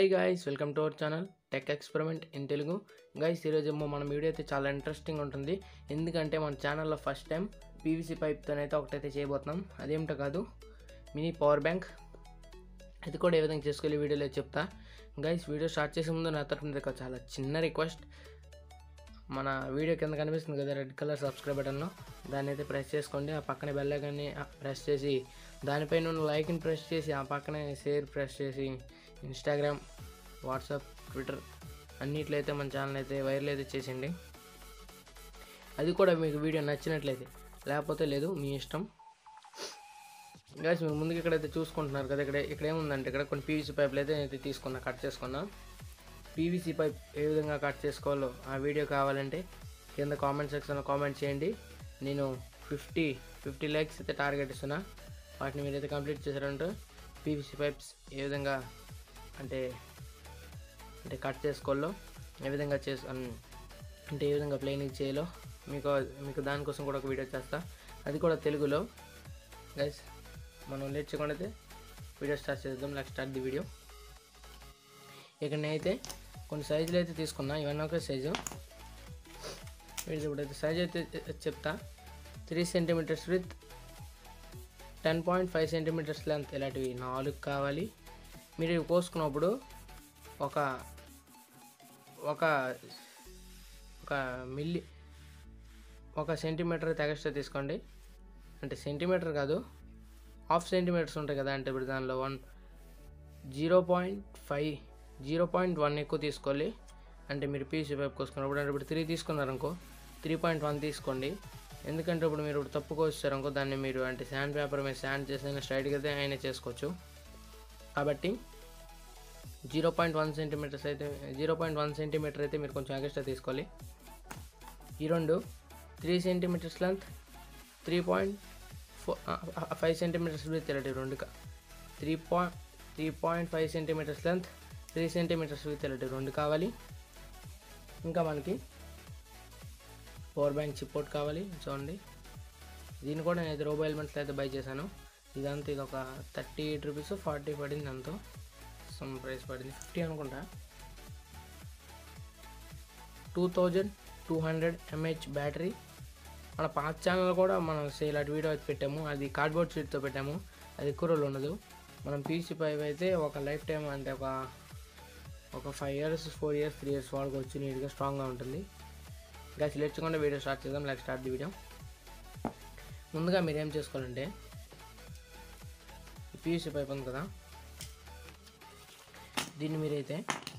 hi guys welcome to our channel tech experiment in Telugu guys ఈరోజు ఏమో మన video అయితే చాలా ఇంట్రెస్టింగ్ ఉంటుంది ఎందుకంటే మన ఛానల్లో ఫస్ట్ టైం పీవీసీ పైప్తోనైతే ఒకటైతే చేయబోతున్నాం అదేమిటో కాదు మినీ పవర్ బ్యాంక్ అది కూడా ఏ విధంగా చేసుకోవాలి ఈ వీడియోలో చెప్తా గైస్ వీడియో స్టార్ట్ చేసే ముందు నా తరఫున ఒక చాలా చిన్న రిక్వెస్ట్ మన వీడియో కింద కనిపిస్తుంది కదా రెడ్ కలర్ సబ్స్క్రైబ్ బటన్లో దాన్ని అయితే ప్రెస్ చేసుకోండి ఆ పక్కనే బెల్ ఐకాన్ని ప్రెస్ చేసి దానిపైన ఉన్న లైక్ని ప్రెస్ చేసి ఆ పక్కనే షేర్ ప్రెస్ చేసి ఇన్స్టాగ్రామ్ వాట్సాప్ ట్విట్టర్ అన్నిట్లో అయితే మన ఛానల్ అయితే వైరల్ అయితే చేసిండి అది కూడా మీకు వీడియో నచ్చినట్లయితే లేకపోతే లేదు మీ ఇష్టం గాయస్ మీరు ముందుకు ఇక్కడైతే చూసుకుంటున్నారు కదా ఇక్కడ ఇక్కడ ఏముందంటే ఇక్కడ కొన్ని పీవీసీ పైపులు అయితే నేనైతే తీసుకున్నా కట్ చేసుకున్నా పీవీసీ పైప్ ఏ విధంగా కట్ చేసుకోవాలో ఆ వీడియో కావాలంటే కింద కామెంట్ సెక్షన్లో కామెంట్ చేయండి నేను ఫిఫ్టీ ఫిఫ్టీ ల్యాక్స్ అయితే టార్గెట్ ఇస్తున్నా వాటిని మీరైతే కంప్లీట్ చేశారంటే పీవీసీ పైప్స్ ఏ విధంగా అంటే అంటే కట్ చేసుకోవాలో ఏ విధంగా చేసు అన్- అంటే ఏ విధంగా ప్లేనింగ్ చేయాలో మీకు మీకు దానికోసం కూడా ఒక వీడియో చేస్తా అది కూడా తెలుగులో గైస్ మనం లేట్ చేయకుండా అయితే వీడియో స్టార్ట్ చేద్దాం లెక్ స్టార్ట్ ది వీడియో ఇక్కడ నేనైతే కొన్ని సైజులు అయితే తీసుకున్నా ఇవన్నీ ఒకే సైజు వీడియో ఇప్పుడైతే సైజ్ అయితే చెప్తా three centimetres with ten point five centimetres length ఇలాంటివి నాలుగు కావాలి మీరు ఇవి కోసుకున్నప్పుడు ఒక ఒక ఒక మిల్లీ ఒక సెంటీమీటర్ అయితే ఎక్స్ట్రా తీసుకోండి అంటే సెంటీమీటర్ కాదు హాఫ్ సెంటీమీటర్స్ ఉంటాయి కదా అంటే ఇప్పుడు దానిలో one zero point five zero point one ఎక్కువ తీసుకోవాలి అంటే మీరు పీసీ పైప్ కోసుకున్నప్పుడు అంటే ఇప్పుడు త్రీ తీసుకున్నారనుకో త్రీ పాయింట్ వన్ తీసుకోండి ఎందుకంటే ఇప్పుడు మీరు ఇప్పుడు తప్పు కోసారనుకో దాన్ని మీరు అంటే శాండ్ పేపర్ మీద శాండ్ చేసిన స్ట్రైట్గా అయితే అయినా చేసుకోవచ్చు కాబట్టి జీరో పాయింట్ వన్ సెంటీమీటర్స్ అయితే జీరో పాయింట్ వన్ సెంటీమీటర్ అయితే మీరు కొంచెం ఎక్స్ట్రా తీసుకోవాలి ఈ రెండు three centimetres length three point four five centimetres with ఇలాంటి రెండు three point three point five centimetres length three centimetres with ఇలాంటి రెండు కావాలి ఇంకా మనకి పవర్ బ్యాంక్ చిప్పోట్ కావాలి చూడండి దీన్ని కూడా నేను రోబో ఎలిమెంట్స్లో అయితే బై చేశాను ఇదంతా ఇది ఒక థర్టీ ఎయిట్ రూపీస్ ఫార్టీ పడింది అంతా సమ్ ప్రైస్ పడింది ఫిఫ్టీ అనుకుంటా two thousand two hundred mAh battery మన పాత ఛానల్ కూడా మనం సేల్ అటు వీడియో అయితే పెట్టాము అది కార్డ్బోర్డ్ షీట్తో పెట్టాము అది ఎక్కువ రోజులు ఉండదు మనం పీసీ పైప్ అయితే ఒక లైఫ్ టైం అంటే ఒక ఒక five years four years three years వాడుకోవచ్చు నీట్గా స్ట్రాంగ్గా ఉంటుంది గ్యాస్ లేచకుండా వీడియో స్టార్ట్ చేద్దాం లైక్ స్టార్ట్ ది వీడియో ముందుగా మీరు ఏం చేసుకోవాలంటే పీయూసీ పైప్ ఉంది కదా దీన్ని మీరైతే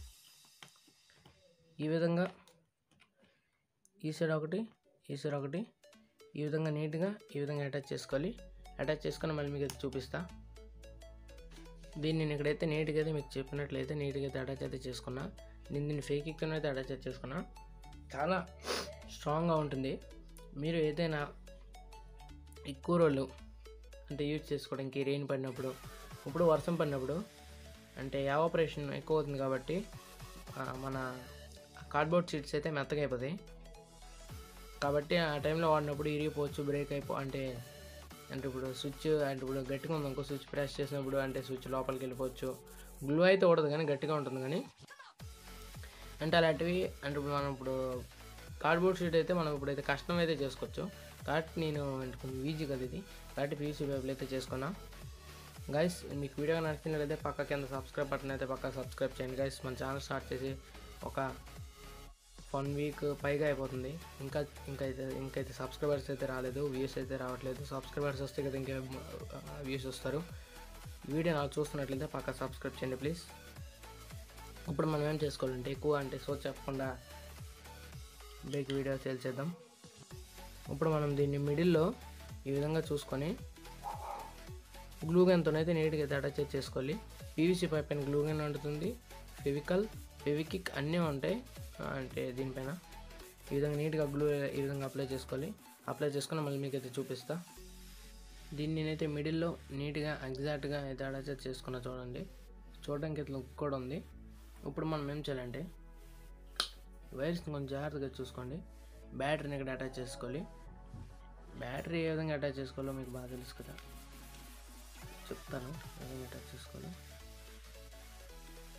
ఈ విధంగా ఈ సైడ్ ఒకటి ఈ సైడ్ ఒకటి ఈ విధంగా నీట్గా ఈ విధంగా అటాచ్ చేసుకోవాలి అటాచ్ చేసుకొని మళ్ళీ మీకు అయితే చూపిస్తా దీన్ని నేను ఇక్కడైతే నీట్గా అయితే మీకు చెప్పినట్లయితే నీట్గా అయితే అటాచ్ అయితే చేసుకున్నా నేను దీన్ని ఫేక్ ఇక్తో అయితే అటాచ్ అయితే చేసుకున్నా చాలా స్ట్రాంగ్గా ఉంటుంది మీరు ఏదైనా ఎక్కువ రోజులు అంటే యూజ్ చేసుకోవడానికి రెయిన్ పడినప్పుడు ఇప్పుడు వర్షం పడినప్పుడు అంటే ఆపరేషన్ ఎక్కువ అవుతుంది కాబట్టి ఆ, మన కార్డ్బోర్డ్ షీట్స్ అయితే మెత్తగా అయిపోతాయి కాబట్టి ఆ టైంలో వాడినప్పుడు ఇరిగిపోవచ్చు బ్రేక్ అయిపో అంటే అంటే ఇప్పుడు స్విచ్ అంటే ఇప్పుడు గట్టిగా ఉంది ఇంకో స్విచ్ ప్రెస్ చేసినప్పుడు అంటే స్విచ్ లోపలికి వెళ్ళిపోవచ్చు గ్లూ అయితే ఉండదు కానీ గట్టిగా ఉంటుంది కానీ అంటే అలాంటివి అంటే ఇప్పుడు మనం ఇప్పుడు కార్డ్బోర్డ్ షీట్ అయితే మనం ఇప్పుడైతే కష్టం అయితే చేసుకోవచ్చు కాబట్టి నేను అంటే కొంచెం ఈజీ కదా ఇది కాబట్టి పీసీ పైపులు అయితే చేసుకున్నా గైస్ మీకు వీడియో నచ్చినట్లయితే పక్క కింద సబ్స్క్రైబ్ బటన్ అయితే పక్క సబ్స్క్రైబ్ చేయండి గైస్ మన ఛానల్ స్టార్ట్ చేసి ఒక వన్ వీక్ పైగా అయిపోతుంది ఇంకా ఇంకా అయితే ఇంకైతే సబ్స్క్రైబర్స్ అయితే రాలేదు వ్యూస్ అయితే రావట్లేదు సబ్స్క్రైబర్స్ వస్తే కదా ఇంకా వ్యూస్ వస్తారు వీడియో నాకు చూస్తున్నట్లయితే పక్క సబ్స్క్రైబ్ చేయండి ప్లీజ్ ఇప్పుడు మనం ఏం చేసుకోవాలంటే ఎక్కువ అంటే సో చెప్పకుండా బ్రేక్ వీడియో సేల్ చేద్దాం ఇప్పుడు మనం దీన్ని మిడిల్లో ఈ విధంగా చూసుకొని గ్లూ గన్తోనైతే నీట్గా అయితే అటాచ్ చేసుకోవాలి పీవీసీ పైప్ పైన గ్లూ గన్ ఉంటుంది ఫెవికల్ ఫెవికిక్ అన్నీ ఉంటాయి ఆ, అంటే దీనిపైన ఈ విధంగా నీట్గా గ్లూ ఈ విధంగా అప్లై చేసుకోవాలి అప్లై చేసుకొని మళ్ళీ మీకు అయితే చూపిస్తా దీన్ని నేనైతే మిడిల్లో నీట్గా ఎగ్జాక్ట్గా అయితే అటాచ్ చేసుకున్నా చూడండి చూడడానికి అయితే లుక్ కూడా ఉంది ఇప్పుడు మనం ఏం చేయాలంటే వైర్స్ని కొంచెం జాగ్రత్తగా చూసుకోండి బ్యాటరీని ఇక్కడ అటాచ్ చేసుకోవాలి బ్యాటరీ ఏ విధంగా అటాచ్ చేసుకోవాలో మీకు బాగా తెలుసు కదా చెప్తాను ఏ విధంగా అటాచ్ చేసుకోవాలి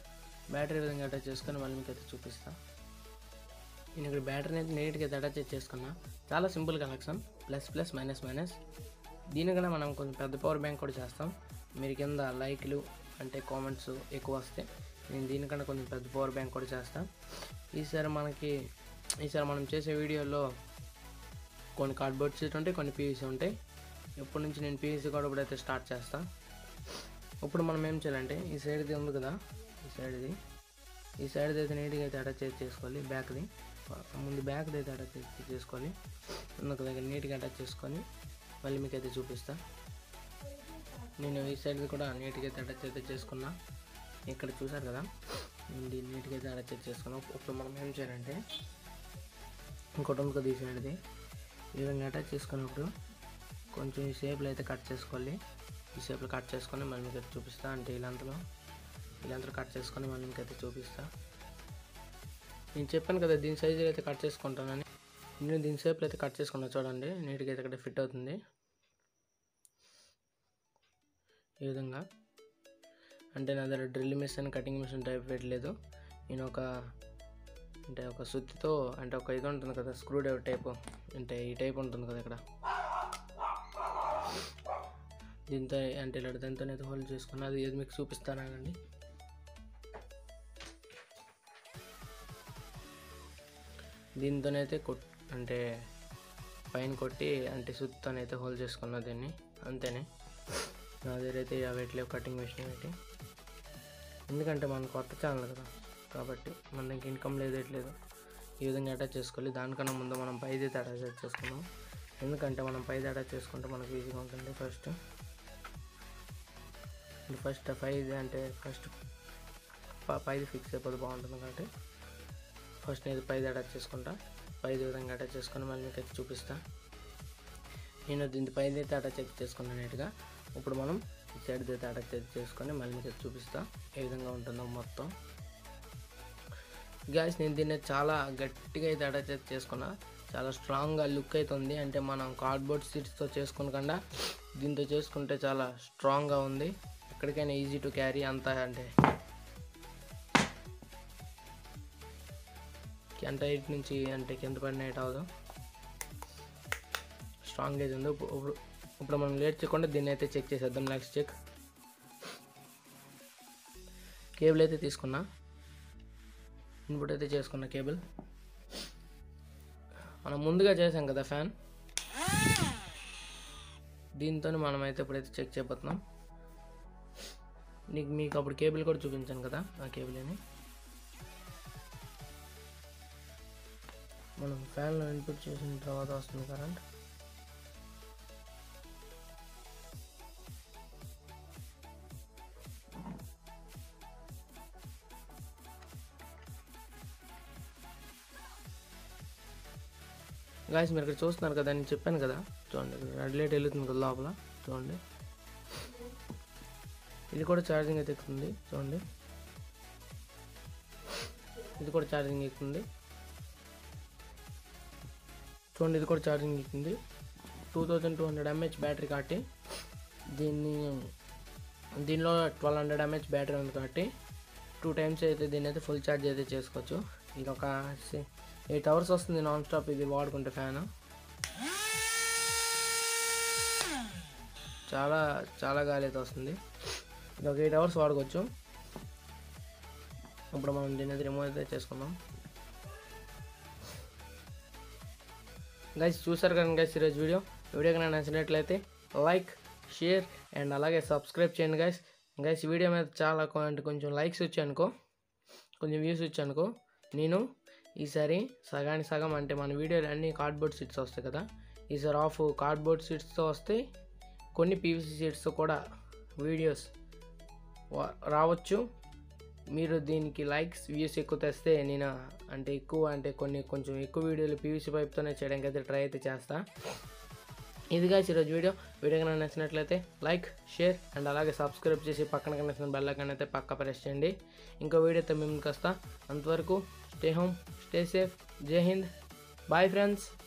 బ్యాటరీ ఈ విధంగా అటాచ్ చేసుకొని మళ్ళీ మీకు అయితే చూపిస్తా నేను ఇక్కడ బ్యాటరీని అయితే నీట్గా అయితే అటాచ్ చేసుకున్నా చాలా simple connection plus plus minus minus దీనికన్నా మనం కొంచెం పెద్ద పవర్ బ్యాంక్ కూడా చేస్తాం మీరు కింద లైక్లు అంటే కామెంట్స్ ఎక్కువ వస్తే నేను దీనికన్నా కొంచెం పెద్ద పవర్ బ్యాంక్ కూడా చేస్తాను ఈసారి మనకి ఈసారి మనం చేసే వీడియోలో కొన్ని కార్డ్బోర్డ్ షీట్ ఉంటాయి కొన్ని పీవీసీ ఉంటాయి ఇప్పటి నుంచి నేను పీవీసీ కూడా ఇప్పుడైతే స్టార్ట్ చేస్తాను ఇప్పుడు మనం ఏం చేయాలంటే ఈ సైడ్ది ఉంది కదా ఈ సైడ్ది ఈ సైడ్ది అయితే నీట్గా అయితే అటాచ్ చేసి చేసుకోవాలి బ్యాక్ది ముందు బ్యాక్ది అయితే అటాచ్ చేసి చేసుకోవాలి ఉన్న దగ్గర నీట్గా అటాచ్ చేసుకొని మళ్ళీ మీకు అయితే చూపిస్తా నేను ఈ సైడ్ది కూడా నీట్గా అయితే అటాచ్ అయితే చేసుకున్నా ఇక్కడ చూసారు కదా నేను దీన్ని నీట్గా అయితే అటాచ్ చేసి చేసుకున్నాం ఇప్పుడు మనం ఏం చేయాలంటే ఇంకోటి ఉంది కదా ఈ సైడ్ది ఈ విధంగా అటాచ్ చేసుకున్నప్పుడు కొంచెం ఈ షేప్లో అయితే కట్ చేసుకోవాలి ఈ షేప్లో కట్ చేసుకొని మళ్ళీ మీకు అయితే చూపిస్తా అంటే ఇలాంతలో ఇలాంతలో కట్ చేసుకొని మళ్ళీ మీకు అయితే చూపిస్తా నేను చెప్పాను కదా దీని సైజులో అయితే కట్ చేసుకుంటానని నేను దీని షేప్లో అయితే కట్ చేసుకున్నా చూడండి నీట్గా అయితే ఇక్కడ ఫిట్ అవుతుంది ఈ విధంగా అంటే నా దగ్గర drill machine cutting machine type పెట్టలేదు నేను ఒక అంటే ఒక సుత్తితో అంటే ఒక ఇది ఉంటుంది కదా స్క్రూ డ్రైవర్ టైపు అంటే ఈ టైప్ ఉంటుంది కదా ఇక్కడ దీంతో అంటే ఇలా దాంతో అయితే హోల్డ్ చేసుకున్నా అది ఏది మీకు చూపిస్తానండి దీంతోనైతే కొట్ అంటే పైన కొట్టి అంటే సుత్తోనైతే హోల్డ్ చేసుకున్నా దీన్ని అంతేనే నా దగ్గర అయితే అవట్లేవు కటింగ్ మిషన్ పెట్టి ఎందుకంటే మన కొత్త ఛానల్ కదా కాబట్టి మన దగ్గర ఇన్కమ్ లేదు ఎట్లేదు ఈ విధంగా అటాచ్ చేసుకోవాలి దానికన్నా ముందు మనం పైది అయితే అటాచ్ చేసుకున్నాం ఎందుకంటే మనం పైది అటాచ్ చేసుకుంటే మనకు ఈజీగా ఉంటుంది ఫస్ట్ ఫస్ట్ పైది అంటే ఫస్ట్ పైది ఫిక్స్ అయిపోతే బాగుంటుంది కాబట్టి ఫస్ట్ నేను పైది అటాచ్ చేసుకుంటా పైది విధంగా అటాచ్ చేసుకొని మళ్ళీ మీకు అయితే చూపిస్తా నేను దీని పైది అయితే అటాచ్ అయితే చేసుకున్నాను నీట్గా ఇప్పుడు మనం ఈ సైడ్ అయితే అటాచ్ అయితే చేసుకొని మళ్ళీ మీకు అయితే చూపిస్తా ఏ విధంగా ఉంటుందో మొత్తం గ్యాస్ నేను దీన్ని చాలా గట్టిగా అయితే అటాచ్ అయితే చేసుకున్నా చాలా స్ట్రాంగ్గా లుక్ అవుతుంది అంటే మనం కార్డ్బోర్డ్ సీట్స్తో చేసుకునకుండా దీంతో చేసుకుంటే చాలా స్ట్రాంగ్గా ఉంది ఎక్కడికైనా ఈజీ టు క్యారీ అంతా అంటే ఎంత హైట్ నుంచి అంటే కింద పడిన హైట్ అవ్వదు స్ట్రాంగ్ అయితే ఉంది ఇప్పుడు ఇప్పుడు ఇప్పుడు మనం లేట్ చేయకుండా దీన్ని అయితే చెక్ చేసేద్దాం నెక్స్ట్ చెక్ కేబుల్ అయితే తీసుకున్నా ఇన్పుట్ అయితే చేసుకున్న కేబుల్ మనం ముందుగా చేసాం కదా ఫ్యాన్ దీంతో మనం అయితే ఇప్పుడైతే చెక్ చేయబోతున్నాం నీకు మీకు అప్పుడు కేబుల్ కూడా చూపించాను కదా ఆ కేబుల్ అని మనం ఫ్యాన్లో ఇన్పుట్ చేసిన తర్వాత వస్తుంది కరెంట్ గాయస్ మీరు ఇక్కడ చూస్తున్నారు కదా నేను చెప్పాను కదా చూడండి ఇక్కడ రెడ్ లైట్ వెళ్తుంది కదా లోపల చూడండి ఇది కూడా ఛార్జింగ్ అయితే ఎక్కుతుంది చూడండి ఇది కూడా ఛార్జింగ్ ఎక్కుతుంది చూడండి ఇది కూడా ఛార్జింగ్ ఎక్కుతుంది two thousand two hundred mAh battery కాబట్టి దీన్ని దీనిలో ట్వెల్వ్ హండ్రెడ్ ఎంహెచ్ బ్యాటరీ ఉంది కాబట్టి టూ టైమ్స్ అయితే దీన్ని అయితే ఫుల్ ఛార్జ్ అయితే చేసుకోవచ్చు ఇది ఒక ఎయిట్ అవర్స్ వస్తుంది నాన్ స్టాప్ ఇది వాడుకుంటే ఫ్యాన్ చాలా చాలా గాలి అయితే వస్తుంది ఇది ఒక ఎయిట్ అవర్స్ వాడుకోవచ్చు ఇప్పుడు మనం దీని అయితే రిమూవ్ అయితే చేసుకుందాం గైస్ చూసారు కదా గైస్ ఈరోజు వీడియో వీడియో కనుక నచ్చినట్లయితే లైక్ షేర్ అండ్ అలాగే సబ్స్క్రైబ్ చేయండి గైస్ గైస్ వీడియో మీద చాలా కొ- అంటే కొంచెం లైక్స్ వచ్చాయనుకో కొంచెం వ్యూస్ వచ్చాయనుకో నేను ఈసారి సగానికి సగం అంటే మన వీడియోలు అన్ని కార్డ్బోర్డ్ సీట్స్ వస్తాయి కదా ఈసారి ఆఫ్ కార్డ్బోర్డ్ సీట్స్తో వస్తాయి కొన్ని పీవీసీ సీట్స్తో కూడా వీడియోస్ వా- రావచ్చు మీరు దీనికి లైక్స్ వ్యూస్ ఎక్కువ తెస్తే నేను అంటే ఎక్కువ అంటే కొన్ని కొంచెం ఎక్కువ వీడియోలు పీవీసీ పైప్తోనే చేయడానికి అయితే ట్రై అయితే చేస్తా ఇదిగా ఈరోజు వీడియో వీడియో కనుక నచ్చినట్లయితే లైక్ షేర్ అండ్ అలాగే సబ్స్క్రైబ్ చేసి పక్కన కనిపిస్తున్న బెల్ ఐకాన్ అయితే పక్క ప్రెస్ చేయండి ఇంకో వీడియోతో మేము వస్తా అంతవరకు స్టే హోమ్ స్టే సేఫ్ జై హింద్ బాయ్ ఫ్రెండ్స్